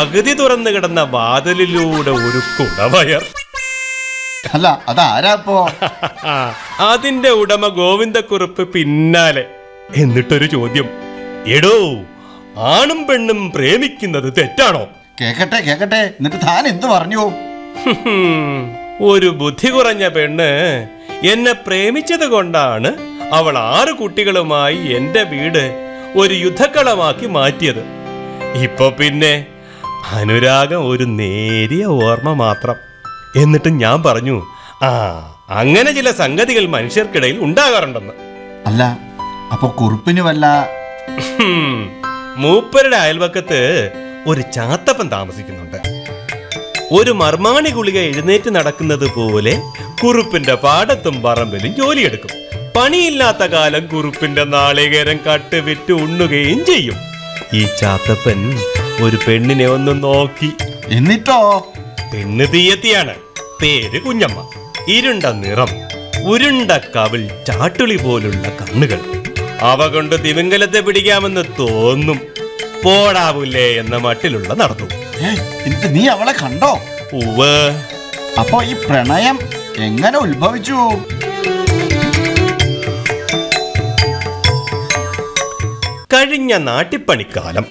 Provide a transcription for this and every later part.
പകുതി തുറന്നു കിടന്ന വാതിലിലൂടെ ഒരു കുടവയർ അല്ല അതാരാ ഇപ്പോ അതിന്റെ ഉടമ ഗോവിന്ദക്കുറുപ്പ് പിന്നാലെ എന്നിട്ടൊരു ചോദ്യം എടോ ആണും പെണ്ണും പ്രേമിക്കുന്നത് തെറ്റാണോ കേക്കട്ടെ കേക്കട്ടെ എന്നിട്ട് താൻ എന്ത് പറഞ്ഞു ഹും, ഒരു ബുദ്ധി കുറഞ്ഞ പെണ്ണ് എന്നെ പ്രേമിച്ചത് കൊണ്ടാണ് അവൾ ആറ് കുട്ടികളുമായി എന്റെ വീട് ഒരു യുദ്ധക്കളമാക്കി മാറ്റിയത് ഇപ്പൊ പിന്നെ അനുരാഗം ഒരു നേരിയ ഓർമ്മ മാത്രം എന്നിട്ട് ഞാൻ പറഞ്ഞു ആ അങ്ങനെ ചില സംഗതികൾ മനുഷ്യർക്കിടയിൽ ഉണ്ടാകാറുണ്ടെന്ന് അല്ല അപ്പൊ കുറുപ്പിന് വല്ല ഹും, മൂപ്പരുടെ അയൽവക്കത്ത് ഒരു ചാത്തപ്പൻ താമസിക്കുന്നുണ്ട് ഒരു മർമാണി ഗുളിക എഴുന്നേറ്റ് നടക്കുന്നത് പോലെ കുറുപ്പിന്റെ പാടത്തും പറമ്പിലും ജോലിയെടുക്കും പണിയില്ലാത്ത കാലം കുറുപ്പിന്റെ നാളികേരം കട്ട് വിറ്റ് ഉണ്ണുകയും ചെയ്യും ഈ ചാത്തപ്പൻ ഒരു പെണ്ണിനെ ഒന്ന് നോക്കി എന്നിട്ടോ പെണ്ണ് തീയത്തിയാണ് പേര് കുഞ്ഞമ്മ ഇരുണ്ട നിറം ഉരുണ്ട കവിൾ ചാട്ടുളി പോലുള്ള കണ്ണുകൾ അവ കൊണ്ട് തിമിംഗലത്തെ പിടിക്കാമെന്ന് തോന്നും പോടാവൂലേ എന്ന മട്ടിലുള്ള നടന്നു ഏയ്, എന്നിട്ട് നീ അവളെ കണ്ടോ ഉവ് അപ്പൊ ഈ പ്രണയം എങ്ങനെ ഉത്ഭവിച്ചു കഴിഞ്ഞ നാട്ടിപ്പണിക്കാലം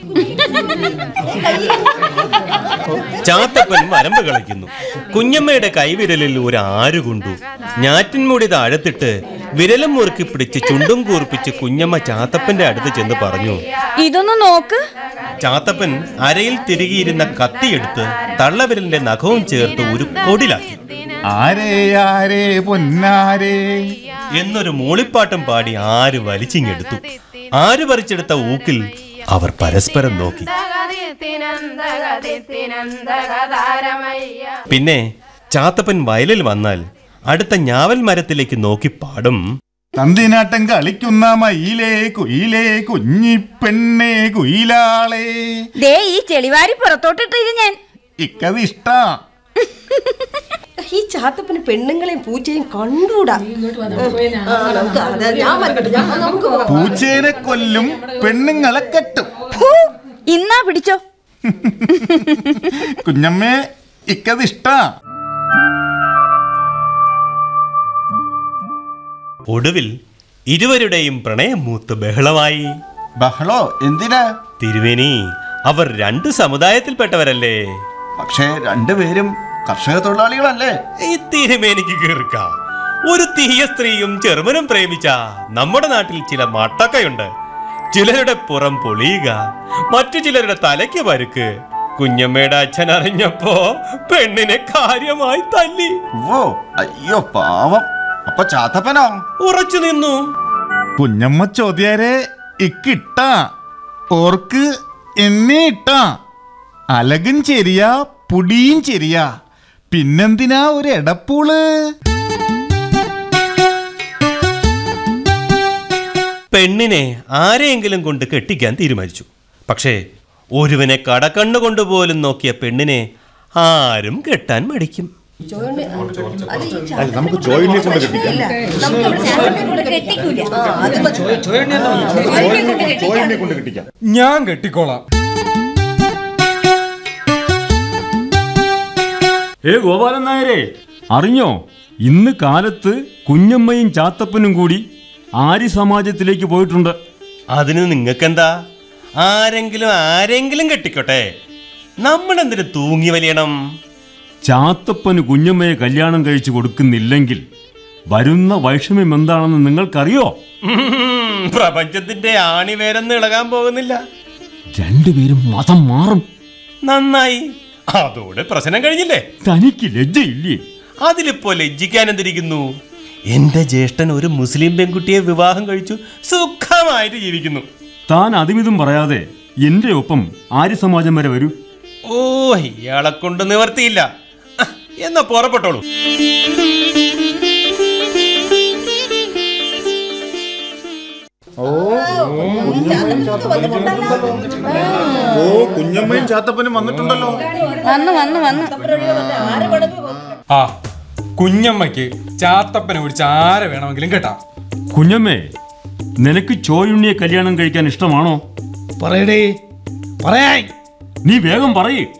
ചാത്തപ്പൻ വരമ്പ് കളിക്കുന്നു കുഞ്ഞമ്മയുടെ കൈവിരലിൽ ഒരു ആര് കൊണ്ടു ഞാറ്റിൻമുടി താഴത്തിട്ട് വിരലും മുറുക്കി പിടിച്ച് ചുണ്ടും കൂർപ്പിച്ച് കുഞ്ഞമ്മ ചാത്തപ്പന്റെ അടുത്ത് ചെന്ന് പറഞ്ഞു ഇതൊന്ന് നോക്ക് ചാത്തപ്പൻ അരയിൽ തിരികിയിരുന്ന കത്തിയെടുത്ത് തള്ളവിരലിന്റെ നഖവും ചേർത്ത് ഒരു കൊടിലാക്കി ആരേ ആരേ പൊന്നാരേ എന്നൊരു മൂളിപ്പാട്ടും പാടി ആര് വലിച്ചിങ്ങെടുത്തു ആര് പറിച്ചെടുത്ത ഊക്കിൽ അവർ പരസ്പരം നോക്കി പിന്നെ ചാത്തപ്പൻ വയലിൽ വന്നാൽ അടുത്ത ഞാവൽ മരത്തിലേക്ക് നോക്കി പാടും തന്തിനാട്ടം കളിക്കുന്ന മയിലേ കുയിലേ കുഞ്ഞിപ്പെണ്ണേ കുയിലാളേ ദേ ഈ ചെളിവാരി പുറത്തോട്ടിട്ടിത് ഞാൻ ഇക്കത് ഇഷ്ടാ ഈ ചാത്തപ്പന് പെണ്ണുങ്ങളെയും പൂച്ചയും കണ്ടൂടാ ആ, നമുക്ക് അതെ, ഞാൻ വരട്ടെ ഞാൻ നമുക്ക് പോകാം. പൂച്ചേനെ കൊല്ലും പെണ്ണുങ്ങളെ കെട്ടും ഫൂ, ഇന്നാ പിടിച്ചോ കുഞ്ഞമ്മേ ഇക്കത് ഇഷ്ടാ ഒടുവിൽ ഇരുവരുടെയും പ്രണയം മൂത്ത് ബഹളമായി ബഹളോ എന്തിനാ തിരുവേനി അവർ രണ്ട് സമുദായത്തിൽപ്പെട്ടവരല്ലേ പക്ഷേ രണ്ടുപേരും കർഷക തൊഴിലാളികളല്ലേ ഈ തിരുമേനിക്ക് കേൾക്ക ഒരു തീയ സ്ത്രീയും ചെറുമനും പ്രേമിച്ച നമ്മുടെ നാട്ടിൽ ചില മട്ടക്കയുണ്ട് ചിലരുടെ പുറം പൊളിയുക മറ്റു ചിലരുടെ തലയ്ക്ക് പരുക്ക് കുഞ്ഞമ്മയുടെ അച്ഛൻ അറിഞ്ഞപ്പോ പെണ്ണിനെ കാര്യമായി തല്ലി ഓ അയ്യോ പാവം അപ്പൊ ചാത്തപ്പനോ ഉറച്ചു നിന്നു കുഞ്ഞമ്മ ചോദ്യാരെ ഇക്കിട്ടാ ഓർക്ക് എന്നെ ഇട്ടാ അലകും ചെരിയ പുടിയും ചെരിയ പിന്നെന്തിനാ ഒരു എടപ്പൂള് പെണ്ണിനെ ആരെയെങ്കിലും കൊണ്ട് കെട്ടിക്കാൻ തീരുമാനിച്ചു പക്ഷേ ഒരുവനെ കടക്കണ്ണു കൊണ്ടുപോലും നോക്കിയ പെണ്ണിനെ ആരും കെട്ടാൻ മടിക്കും അത് ഈ ചാത്തപ്പനെ ഇല്ല. നമുക്ക് അവിടെ ചാത്തപ്പനെ കൊണ്ട് കെട്ടിക്കൂല. ആ, അത് മതി. ഞാൻ കെട്ടിക്കോളാം ഏ ഗോപാലൻ നായരെ അറിഞ്ഞോ ഇന്ന് കാലത്ത് കുഞ്ഞമ്മയും ചാത്തപ്പനും കൂടി ആര്യ സമാജത്തിലേക്ക് പോയിട്ടുണ്ട് അതിന് നിങ്ങൾക്കെന്താ ആരെങ്കിലും ആരെങ്കിലും കെട്ടിക്കോട്ടെ നമ്മളെന്തിനു തൂങ്ങി വലിയണം ചാത്തപ്പന് കുഞ്ഞമ്മയെ കല്യാണം കഴിച്ചു കൊടുക്കുന്നില്ലെങ്കിൽ വരുന്ന വൈഷമ്യം എന്താണെന്ന് നിങ്ങൾക്കറിയോ ഉം, പ്രപഞ്ചത്തിന്റെ ആണിവേരെന്ന് ഇളകാൻ പോകുന്നില്ല രണ്ടുപേരും മതം മാറും നന്നായി അതോടെ പ്രശ്നം കഴിഞ്ഞില്ലേ തനിക്ക് ലജ്ജയില്ലേ അതിലിപ്പോ ലജ്ജിക്കാൻ എന്തിരിക്കുന്നു എന്റെ ജ്യേഷ്ഠൻ ഒരു മുസ്ലിം പെൺകുട്ടിയെ വിവാഹം കഴിച്ചു സുഖമായിട്ട് ജീവിക്കുന്നു താൻ അതുമിതും പറയാതെ എന്റെ ഒപ്പം ആര്യ സമാജം വരെ വരൂ ഓ ഇയാളെ കൊണ്ട് നിവർത്തിയില്ല ആ, എന്നാ പുറപ്പെട്ടോളൂ ഓ കുഞ്ഞമ്മയും ചാത്തപ്പനും വന്നിട്ടുണ്ടല്ലോ വന്നു വന്നു വന്നു ആ കുഞ്ഞമ്മയ്ക്ക് ചാത്തപ്പനെ പിടിച്ച് ആരെ വേണമെങ്കിലും കേട്ടാ കുഞ്ഞമ്മേ നിനക്ക് ചോയുണ്ണിയെ കല്യാണം കഴിക്കാൻ ഇഷ്ടമാണോ പറയടേ പറയാൻ നീ വേഗം പറയേ